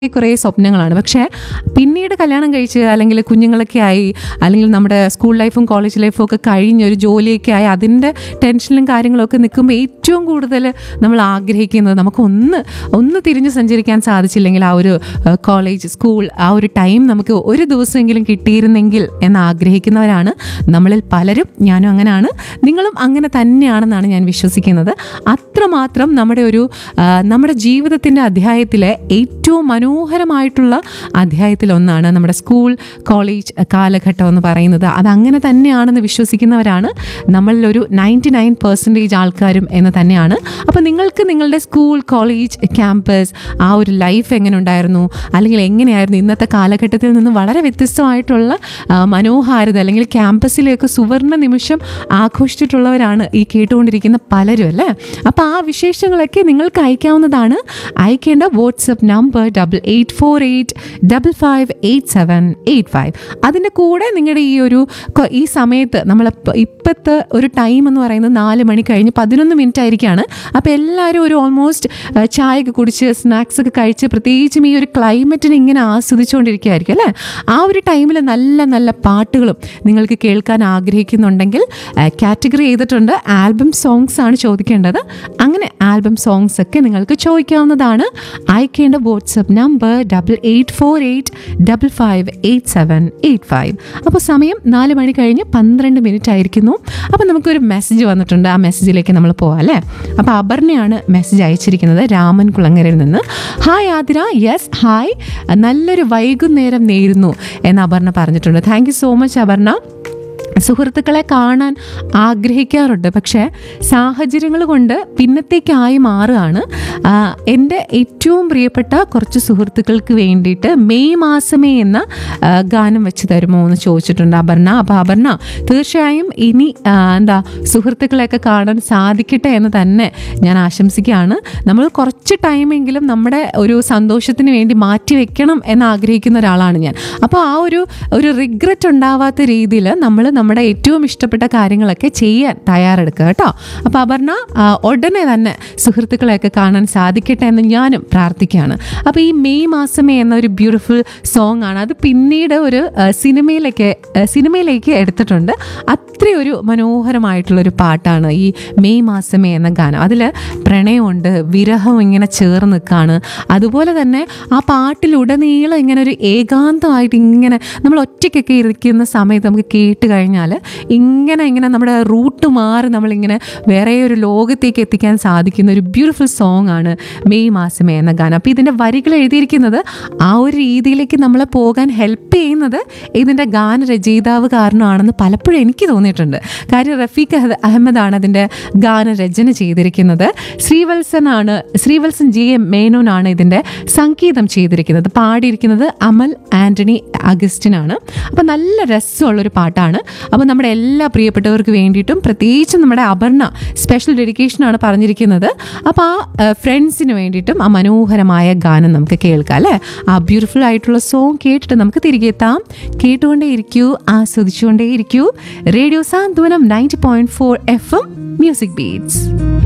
കുറേ സ്വപ്നങ്ങളാണ് പക്ഷേ പിന്നീട് കല്യാണം കഴിച്ച് അല്ലെങ്കിൽ കുഞ്ഞുങ്ങളൊക്കെ ആയി അല്ലെങ്കിൽ നമ്മുടെ സ്കൂൾ ലൈഫും കോളേജ് ലൈഫും ഒക്കെ കഴിഞ്ഞ് ഒരു ജോലിയൊക്കെ ആയി അതിൻ്റെ ടെൻഷനിലും കാര്യങ്ങളൊക്കെ നിൽക്കുമ്പോൾ ഏറ്റവും കൂടുതൽ നമ്മൾ ആഗ്രഹിക്കുന്നത് നമുക്ക് ഒന്ന് ഒന്ന് തിരിഞ്ഞ് സഞ്ചരിക്കാൻ സാധിച്ചില്ലെങ്കിൽ ആ ഒരു ഏഹ്, കോളേജ് സ്കൂൾ ആ ഒരു ടൈം നമുക്ക് ഒരു ദിവസമെങ്കിലും കിട്ടിയിരുന്നെങ്കിൽ എന്ന് ആഗ്രഹിക്കുന്നവരാണ് നമ്മളിൽ പലരും ഞാനും അങ്ങനെയാണ് നിങ്ങളും അങ്ങനെ തന്നെയാണെന്നാണ് ഞാൻ വിശ്വസിക്കുന്നത് അത്രമാത്രം നമ്മുടെ ഒരു ആ, നമ്മുടെ ജീവിതത്തിൻ്റെ അധ്യായത്തിലെ ഏറ്റവും മനോഹരമായിട്ടുള്ള അധ്യായത്തിലൊന്നാണ് നമ്മുടെ സ്കൂൾ കോളേജ് കാലഘട്ടം എന്ന് പറയുന്നത് അതങ്ങനെ തന്നെയാണെന്ന് വിശ്വസിക്കുന്നവരാണ് നമ്മളിലൊരു നയൻറ്റി നയൻ പെർസെൻറ്റേജ് ആൾക്കാരും എന്ന് തന്നെയാണ് അപ്പോൾ നിങ്ങൾക്ക് നിങ്ങളുടെ സ്കൂൾ കോളേജ് ക്യാമ്പസ് ആ ഒരു ലൈഫ് എങ്ങനെ ഉണ്ടായിരുന്നു അല്ലെങ്കിൽ എങ്ങനെയായിരുന്നു ഇന്നത്തെ കാലഘട്ടത്തിൽ നിന്ന് വളരെ വ്യത്യസ്തമായിട്ടുള്ള ആ, മനോഹാരിത അല്ലെങ്കിൽ ക്യാമ്പസിലേക്ക് സുവർണ നിമിഷം ആഘോഷിച്ചിട്ടുള്ളവരാണ് ഈ കേട്ടുകൊണ്ടിരിക്കുന്ന പലരും അല്ലേ അപ്പോൾ ആ വിശേഷങ്ങളൊക്കെ നിങ്ങൾക്ക് അയക്കാവുന്നതാണ് അയക്കേണ്ട WhatsApp number double eight four eight double five eight seven eight five അതിൻ്റെ കൂടെ നിങ്ങളുടെ ഈ ഒരു കൊ- ഈ സമയത്ത് നമ്മൾ ഇപ്പോഴത്തെ ഒരു ടൈം എന്ന് പറയുന്നത് നാല് മണി കഴിഞ്ഞ് പതിനൊന്ന് മിനിറ്റ് ആയിരിക്കുകയാണ് അപ്പോൾ എല്ലാവരും ഒരു ഓൾമോസ്റ്റ് ചായയൊക്കെ കുടിച്ച് സ്നാക്സ് ഒക്കെ കഴിച്ച് പ്രത്യേകിച്ചും ഈ ഒരു ക്ലൈമറ്റിനെ ഇങ്ങനെ ആസ്വദിച്ചുകൊണ്ടിരിക്കുകയായിരിക്കും അല്ലേ ആ ഒരു ടൈമിൽ നല്ല നല്ല പാട്ടുകളും നിങ്ങൾക്ക് കേൾക്കാൻ ആഗ്രഹിക്കുന്നുണ്ടെങ്കിൽ കാറ്റഗറി ചെയ്തിട്ടുണ്ട് ആൽബം സോങ്സ് ആണ് ചോദിക്കേണ്ടത് അങ്ങനെ ആൽബം സോങ്സ് ഒക്കെ നിങ്ങൾക്ക് ചോദിക്കാവുന്നതാണ് അയക്കേണ്ട WhatsApp number double eight four eight double five eight seven eight five അപ്പോൾ സമയം നാല് മണി കഴിഞ്ഞ് പന്ത്രണ്ട് മിനിറ്റ് ആയിരിക്കുന്നു അപ്പോൾ നമുക്കൊരു മെസ്സേജ് വന്നിട്ടുണ്ട് ആ മെസ്സേജിലേക്ക് നമ്മൾ പോവാം അല്ലേ അപ്പോൾ അപർണയാണ് മെസ്സേജ് അയച്ചിരിക്കുന്നത് രാമൻ കുളങ്ങരയിൽ നിന്ന് ഹായ് ആതിര യെസ് ഹായ് നല്ലൊരു വൈകുന്നേരം നേരുന്നു എന്ന് അപർണ പറഞ്ഞിട്ടുണ്ട് thank you so much Aparna സുഹൃത്തുക്കളെ കാണാൻ ആഗ്രഹിക്കാറുണ്ട് പക്ഷേ സാഹചര്യങ്ങൾ കൊണ്ട് പിന്നത്തേക്കായി മാറുകയാണ് ആ, എൻ്റെ ഏറ്റവും പ്രിയപ്പെട്ട കുറച്ച് സുഹൃത്തുക്കൾക്ക് വേണ്ടിയിട്ട് മെയ് മാസമേ എന്ന ആ, ഗാനം വെച്ച് തരുമോ എന്ന് ചോദിച്ചിട്ടുണ്ട് അപർണ അപ്പോൾ അപർണ തീർച്ചയായും ഇനി ആ, എന്താ സുഹൃത്തുക്കളെയൊക്കെ കാണാൻ സാധിക്കട്ടെ എന്ന് തന്നെ ഞാൻ ആശംസിക്കുകയാണ് നമ്മൾ കുറച്ച് ടൈമെങ്കിലും നമ്മുടെ ഒരു സന്തോഷത്തിന് വേണ്ടി മാറ്റി വെക്കണം എന്ന് ആഗ്രഹിക്കുന്ന ഒരാളാണ് ഞാൻ അപ്പോൾ ആ ഒരു ഒരു റിഗ്രറ്റ് ഉണ്ടാവാത്ത രീതിയിൽ നമ്മൾ നമ്മുടെ ഏറ്റവും ഇഷ്ടപ്പെട്ട കാര്യങ്ങളൊക്കെ ചെയ്യാൻ തയ്യാറെടുക്കുക കേട്ടോ അപ്പോൾ അപർണ ആ, ഉടനെ തന്നെ സുഹൃത്തുക്കളെയൊക്കെ കാണാൻ സാധിക്കട്ടെ എന്ന് ഞാനും പ്രാർത്ഥിക്കുകയാണ് അപ്പോൾ ഈ മെയ് മാസമേ എന്ന ഒരു ബ്യൂട്ടിഫുൾ സോങ് ആണ് അത് പിന്നീട് ഒരു ആ, സിനിമയിലേക്ക് ആ, സിനിമയിലേക്ക് എടുത്തിട്ടുണ്ട് അത്രയൊരു മനോഹരമായിട്ടുള്ളൊരു പാട്ടാണ് ഈ മെയ് മാസമേ എന്ന ഗാനം അതിൽ പ്രണയമുണ്ട് വിരഹം ഇങ്ങനെ ചേർന്ന് നിൽക്കുകയാണ് അതുപോലെ തന്നെ ആ പാട്ടിലുടനീളം ഇങ്ങനെ ഒരു ഏകാന്തമായിട്ട് ഇങ്ങനെ നമ്മൾ ഒറ്റയ്ക്കൊക്കെ ഇരിക്കുന്ന സമയത്ത് നമുക്ക് കേട്ട് കഴിഞ്ഞാൽ ഇങ്ങനെ ഇങ്ങനെ നമ്മുടെ റൂട്ട് മാറി നമ്മളിങ്ങനെ വേറെ ഒരു ലോകത്തേക്ക് എത്തിക്കാൻ സാധിക്കുന്ന ഒരു ബ്യൂട്ടിഫുൾ സോങ് ആണ് മെയ് മാസമേ എന്ന ഗാനം അപ്പോൾ ഇതിൻ്റെ വരികൾ എഴുതിയിരിക്കുന്നത് ആ ഒരു രീതിയിലേക്ക് നമ്മളെ പോകാൻ ഹെൽപ്പ് ചെയ്യുന്നത് ഇതിൻ്റെ ഗാനരചയിതാവ് കാരണമാണെന്ന് പലപ്പോഴും എനിക്ക് തോന്നിയിട്ടുണ്ട് കാര്യം റഫീഖ് അഹ് അഹമ്മദാണ് അതിൻ്റെ ഗാനരചന ചെയ്തിരിക്കുന്നത് ശ്രീവത്സൻ ആണ് ശ്രീവത്സൻ ജി എം മേനോനാണ് ഇതിൻ്റെ സംഗീതം ചെയ്തിരിക്കുന്നത് പാടിയിരിക്കുന്നത് അമൽ ആൻ്റണി അഗസ്റ്റിനാണ് അപ്പോൾ നല്ല രസമുള്ളൊരു പാട്ടാണ് അപ്പോൾ നമ്മുടെ എല്ലാ പ്രിയപ്പെട്ടവർക്ക് വേണ്ടിയിട്ടും പ്രത്യേകിച്ചും നമ്മുടെ അപർണ സ്പെഷ്യൽ ഡെഡിക്കേഷനാണ് പറഞ്ഞിരിക്കുന്നത് അപ്പോൾ ആ ഫ്രണ്ട്സിന് വേണ്ടിയിട്ടും ആ മനോഹരമായ ഗാനം നമുക്ക് കേൾക്കാം അല്ലേ ആ ബ്യൂട്ടിഫുൾ ആയിട്ടുള്ള സോങ് കേട്ടിട്ട് നമുക്ക് തിരികെ എത്താം കേട്ടുകൊണ്ടേ ഇരിക്കൂ ആസ്വദിച്ചുകൊണ്ടേ ഇരിക്കൂ radio Santhwanam ninety point four F M music beats